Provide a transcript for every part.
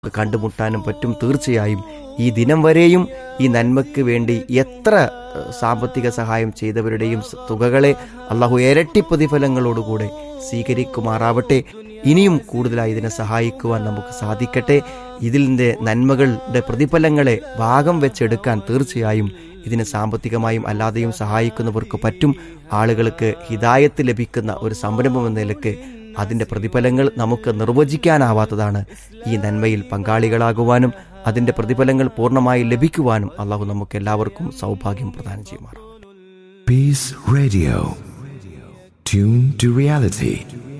കണ്ടുമുട്ടാനും പറ്റും തീർച്ചയായും ഈ ദിനം വരെയും ഈ നന്മയ്ക്ക് വേണ്ടി എത്ര ഏഹ്, സാമ്പത്തിക സഹായം ചെയ്തവരുടെയും സ- തുകകളെ അള്ളാഹു ഇരട്ടി പ്രതിഫലങ്ങളോടുകൂടെ സ്വീകരിക്കുമാറാവട്ടെ ഇനിയും കൂടുതലായി ഇതിനെ സഹായിക്കുവാൻ നമുക്ക് സാധിക്കട്ടെ ഇതിൻ്റെ നന്മകളുടെ പ്രതിഫലങ്ങളെ ഭാഗം വെച്ചെടുക്കാൻ തീർച്ചയായും ഇതിന് സാമ്പത്തികമായും അല്ലാതെയും സഹായിക്കുന്നവർക്ക് പറ്റും ആളുകൾക്ക് ഹിതായത്ത് ലഭിക്കുന്ന ഒരു സംരംഭം എന്ന നിലക്ക് അതിൻ്റെ പ്രതിഫലങ്ങൾ നമുക്ക് നിർവചിക്കാനാവാത്തതാണ് ഈ നന്മയിൽ പങ്കാളികളാകുവാനും അതിൻ്റെ പ്രതിഫലങ്ങൾ പൂർണ്ണമായി ലഭിക്കുവാനും അള്ളാഹു നമുക്ക് എല്ലാവർക്കും സൗഭാഗ്യം പ്രദാനം ചെയ്യുമാറാം Peace Radio. Tune to reality.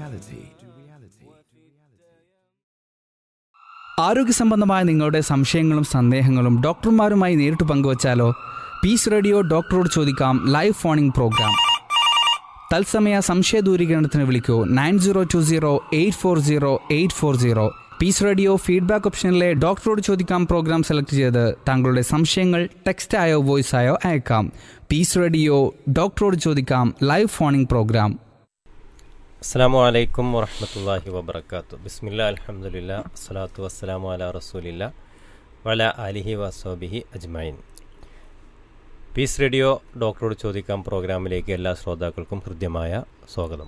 ആരോഗ്യ സംബന്ധമായ നിങ്ങളുടെ സംശയങ്ങളും സന്ദേഹങ്ങളും ഡോക്ടർമാരുമായി നേരിട്ട് പങ്കുവച്ചാലോ പീസ് റേഡിയോ ഡോക്ടറോട് ചോദിക്കാം ലൈവ് ഫോണിംഗ് പ്രോഗ്രാം തത്സമയ സംശയ ദൂരീകരണത്തിന് വിളിക്കൂ nine zero two zero eight four zero eight four zero peace radio feedback ഓപ്ഷനിലെ ഡോക്ടറോട് ചോദിക്കാം പ്രോഗ്രാം സെലക്ട് ചെയ്ത് താങ്കളുടെ സംശയങ്ങൾ ടെക്സ്റ്റ് ആയോ വോയിസ് ആയോ അയക്കാം പീസ് റേഡിയോ ഡോക്ടറോട് ചോദിക്കാം ലൈവ് ഫോണിംഗ് പ്രോഗ്രാം അസ്സാം വലൈക്കും വറഹമത്തല്ലാഹി വബർക്കാത്തു ബിസ്മില്ല അലഹമുല്ല അസ്സലാത്തു വസ്സലാമു അല റസൂലില്ല വല അലിഹി വസോബിഹി അജ്മൈൻ പീസ് റേഡിയോ ഡോക്ടറോട് ചോദിക്കാം പ്രോഗ്രാമിലേക്ക് എല്ലാ ശ്രോതാക്കൾക്കും ഹൃദ്യമായ സ്വാഗതം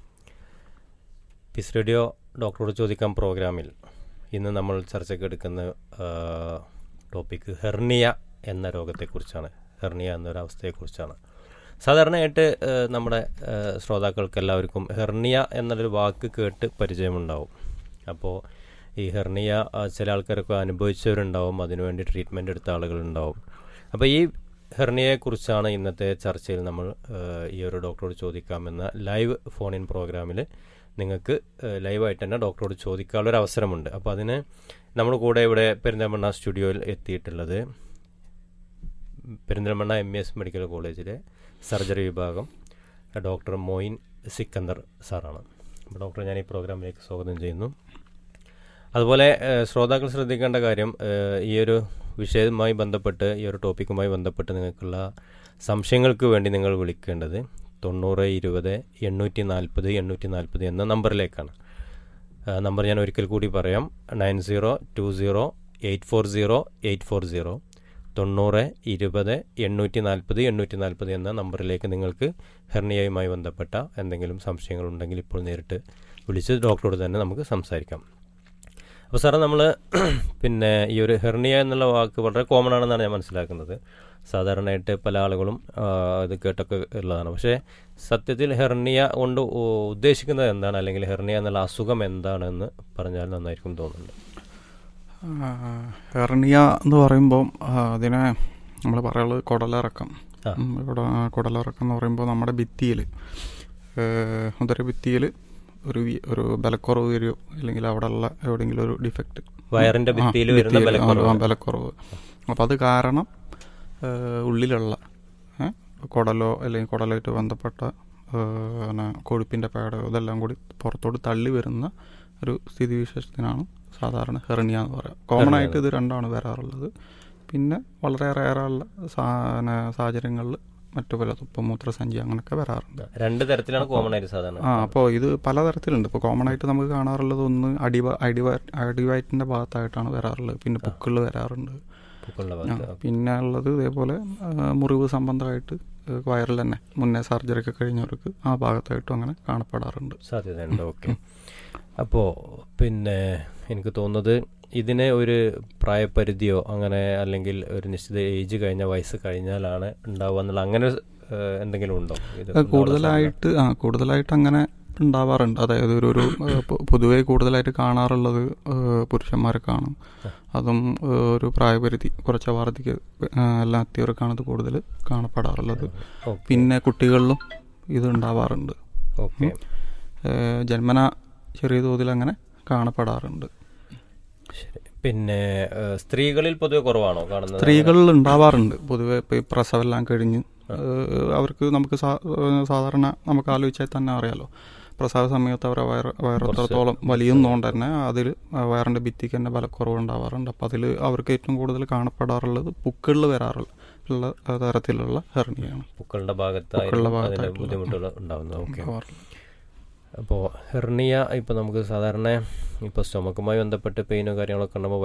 പീസ് റേഡിയോ ഡോക്ടറോട് ചോദിക്കാം പ്രോഗ്രാമിൽ ഇന്ന് നമ്മൾ ചർച്ചയ്ക്ക് എടുക്കുന്ന ടോപ്പിക്ക് ഹെർണിയ എന്ന രോഗത്തെക്കുറിച്ചാണ് ഹെർണിയ എന്നൊരു അവസ്ഥയെക്കുറിച്ചാണ് സാധാരണയായിട്ട് ഏഹ്, നമ്മുടെ ഏഹ്, ശ്രോതാക്കൾക്ക് എല്ലാവർക്കും ഹെർണിയ എന്നൊരു വാക്ക് കേട്ട് പരിചയമുണ്ടാവും അപ്പോൾ ഈ ഹെർണിയ ആ, ചില ആൾക്കാരൊക്കെ അനുഭവിച്ചവരുണ്ടാവും അതിനുവേണ്ടി ട്രീറ്റ്മെൻറ്റ് എടുത്ത ആളുകളുണ്ടാവും അപ്പോൾ ഈ ഹെർണിയയെക്കുറിച്ചാണ് ഇന്നത്തെ ചർച്ചയിൽ നമ്മൾ ഏഹ്, ഈ ഒരു ഡോക്ടറോട് ചോദിക്കാമെന്ന ലൈവ് ഫോൺ ഇൻ പ്രോഗ്രാമിൽ നിങ്ങൾക്ക് ഏഹ്, ലൈവായിട്ട് തന്നെ ഡോക്ടറോട് ചോദിക്കാനുള്ള ഒരു അവസരമുണ്ട് അപ്പോൾ അതിന് നമ്മൾ കൂടെ ഇവിടെ പെരിന്തൽമണ്ണ സ്റ്റുഡിയോയിൽ എത്തിയിട്ടുള്ളത് പെരിന്തൽമണ്ണ എം എസ് മെഡിക്കൽ കോളേജിലെ സർജറി വിഭാഗം ഡോക്ടർ മോയിൻ സിക്കന്ദർ സാറാണ് അപ്പോൾ ഡോക്ടർ ഞാൻ ഈ പ്രോഗ്രാമിലേക്ക് സ്വാഗതം ചെയ്യുന്നു അതുപോലെ ഏഹ്, ശ്രോതാക്കൾ ശ്രദ്ധിക്കേണ്ട കാര്യം ഏഹ്, ഈ ഒരു വിഷയവുമായി ബന്ധപ്പെട്ട് ഈ ഒരു ടോപ്പിക്കുമായി ബന്ധപ്പെട്ട് നിങ്ങൾക്കുള്ള സംശയങ്ങൾക്ക് വേണ്ടി നിങ്ങൾ വിളിക്കേണ്ടത് തൊണ്ണൂറ് ഇരുപത് എണ്ണൂറ്റി നാൽപ്പത് എണ്ണൂറ്റി നാൽപ്പത് എന്ന നമ്പറിലേക്കാണ് ആ, നമ്പർ ഞാൻ ഒരിക്കൽ കൂടി പറയാം nine zero two zero eight four zero eight four zero തൊണ്ണൂറ് ഇരുപത് എണ്ണൂറ്റി നാൽപ്പത് എണ്ണൂറ്റി നാൽപ്പത് എന്ന നമ്പറിലേക്ക് നിങ്ങൾക്ക് ഹെർണിയയുമായി ബന്ധപ്പെട്ട എന്തെങ്കിലും സംശയങ്ങളുണ്ടെങ്കിൽ ഇപ്പോൾ നേരിട്ട് വിളിച്ച് ഡോക്ടറോട് തന്നെ നമുക്ക് സംസാരിക്കാം അപ്പോൾ സാറേ നമ്മൾ പിന്നെ ഈ ഒരു ഹെർണിയ എന്നുള്ള വാക്ക് വളരെ കോമൺ ആണെന്നാണ് ഞാൻ മനസ്സിലാക്കുന്നത് സാധാരണയായിട്ട് പല ആളുകളും ആ, ഇത് കേട്ടൊക്കെ ഉള്ളതാണ് പക്ഷേ സത്യത്തിൽ ഹെർണിയ കൊണ്ട് ഉ- ഉദ്ദേശിക്കുന്നത് എന്താണ് അല്ലെങ്കിൽ ഹെർണിയ എന്നുള്ള അസുഖം എന്താണെന്ന് പറഞ്ഞാൽ നന്നായിരിക്കും തോന്നുന്നുണ്ട് ഹെർണിയ എന്ന് പറയുമ്പോൾ അതിനെ നമ്മൾ പറയുന്നത് കുടലിറക്കം ആ. ഉം, കുട- കുടലിറക്കം എന്ന് പറയുമ്പോൾ നമ്മുടെ ഭിത്തിയിൽ ഉദര ഭിത്തിയിൽ ഒരു വി- ഒരു ബലക്കുറവ് വരികയോ അല്ലെങ്കിൽ അവിടെ ഉള്ള എവിടെയെങ്കിലും ഒരു ഡിഫക്റ്റ് വയറിന്റെ ഭിത്തിയിൽ വരുന്ന ബലക്കുറവ് ബലക്കുറവ് അപ്പം അത് കാരണം ഏഹ്, ഉള്ളിലുള്ള ഏഹ്, കുടലോ അല്ലെങ്കിൽ കുടലായിട്ട് ബന്ധപ്പെട്ട ഏഹ്, പിന്നെ കൊഴുപ്പിൻ്റെ പേടയോ ഇതെല്ലാം കൂടി പുറത്തോട്ട് തള്ളി വരുന്ന ഒരു സ്ഥിതിവിശേഷത്തിനാണ് സാധാരണ ഹെർണിയ എന്ന് പറയാം കോമൺ ആയിട്ട് ഇത് രണ്ടാണ് വരാറുള്ളത് പിന്നെ വളരെ റയറുള്ള സാഹചര്യങ്ങളിൽ മറ്റു പല തുപ്പം മൂത്രസഞ്ചി അങ്ങനെയൊക്കെ വരാറുണ്ട് രണ്ട് തരത്തിലാണ് കോമൺ ആയിട്ട് സാധാരണ ആ അപ്പോൾ ഇത് പലതരത്തിലുണ്ട് ഇപ്പോൾ കോമൺ ആയിട്ട് നമുക്ക് കാണാറുള്ളത് ഒന്ന് അടി അടിവ അടിവയറ്റിൻ്റെ ഭാഗത്തായിട്ടാണ് വരാറുള്ളത് പിന്നെ പുക്കിൾ വരാറുണ്ട് പൂക്കളുടെ ആ, ഭാഗത്ത് പിന്നെ ഉള്ളത് ഇതേപോലെ ആ, മുറിവ് സംബന്ധമായിട്ട് വയറിൽ തന്നെ മുന്നേ സർജറി ഒക്കെ കഴിഞ്ഞവർക്ക് ആ ഭാഗത്തായിട്ടും അങ്ങനെ കാണപ്പെടാറുണ്ട് സാധ്യതയുണ്ട് ഓക്കെ അപ്പോൾ പിന്നെ എനിക്ക് തോന്നുന്നത് ഇതിന് ഒരു പ്രായപരിധിയോ അങ്ങനെ അല്ലെങ്കിൽ ഒരു നിശ്ചിത ഏജ് കഴിഞ്ഞ വയസ്സ് കഴിഞ്ഞാലാണ് ഉണ്ടാവുക എന്നുള്ള അങ്ങനെ ഏഹ്, എന്തെങ്കിലും ഉണ്ടോ ഇത് അത് കൂടുതലായിട്ട് ആ കൂടുതലായിട്ട് അങ്ങനെ ഉണ്ടാവാറുണ്ട് അതായത് ഒരു ഒരു ആ, പൊ- പൊതുവേ കൂടുതലായിട്ട് കാണാറുള്ളത് ആ, പുരുഷന്മാരെ കാണും അതും ആ, ഒരു പ്രായപരിധി കുറച്ച് വാർദ്ധക്യ ആ, എല്ലാം എത്തിയവർക്കാണ് ഇത് കൂടുതൽ കാണപ്പെടാറുള്ളത് ഓക്കെ പിന്നെ കുട്ടികളിലും ഇത് ഉണ്ടാവാറുണ്ട് ഓക്കെ ഏഹ് ജന്മന ചെറിയ തോതിൽ അങ്ങനെ കാണപ്പെടാറുണ്ട് ശരി പിന്നെ ഏഹ്, സ്ത്രീകളിൽ പൊതുവെ കുറവാണോ കാണുന്നത് സ്ത്രീകളിൽ ഉണ്ടാവാറുണ്ട് പൊതുവെ ഇപ്പോൾ ഈ പ്രസവമെല്ലാം കഴിഞ്ഞ് ഏഹ് അവർക്ക് നമുക്ക് സാ- ഏഹ് സാധാരണ നമുക്ക് ആലോചിച്ചാൽ തന്നെ അറിയാലോ പ്രസവ സമയത്ത് അവരെ വയറ് വയറത്രത്തോളം വലിയുന്നതുകൊണ്ട് തന്നെ അതിൽ വയറിൻ്റെ ഭിത്തിക്ക് തന്നെ ബലക്കുറവ് ഉണ്ടാവാറുണ്ട് അപ്പം അതിൽ അവർക്ക് ഏറ്റവും കൂടുതൽ കാണപ്പെടാറുള്ളത് പുക്കളിൽ വരാറുള്ള ഉള്ള തരത്തിലുള്ള ഹെർണിയാണ് പൂക്കളുടെ ഭാഗത്തായി പൂക്കളുടെ അതിന്റെ ഭാഗത്തായിട്ടുള്ള, ബുദ്ധിമുട്ടുകൾ ഉണ്ടാവുന്നത് ഓക്കെ ഉണ്ടാവാറുള്ളത് അപ്പോൾ ഹെർണിയ ഇപ്പോൾ നമുക്ക് സാധാരണ ഇപ്പോൾ സ്റ്റൊമക്കുമായി ബന്ധപ്പെട്ട് പെയിനോ കാര്യങ്ങളൊക്കെ ഉണ്ടാകുമ്പോൾ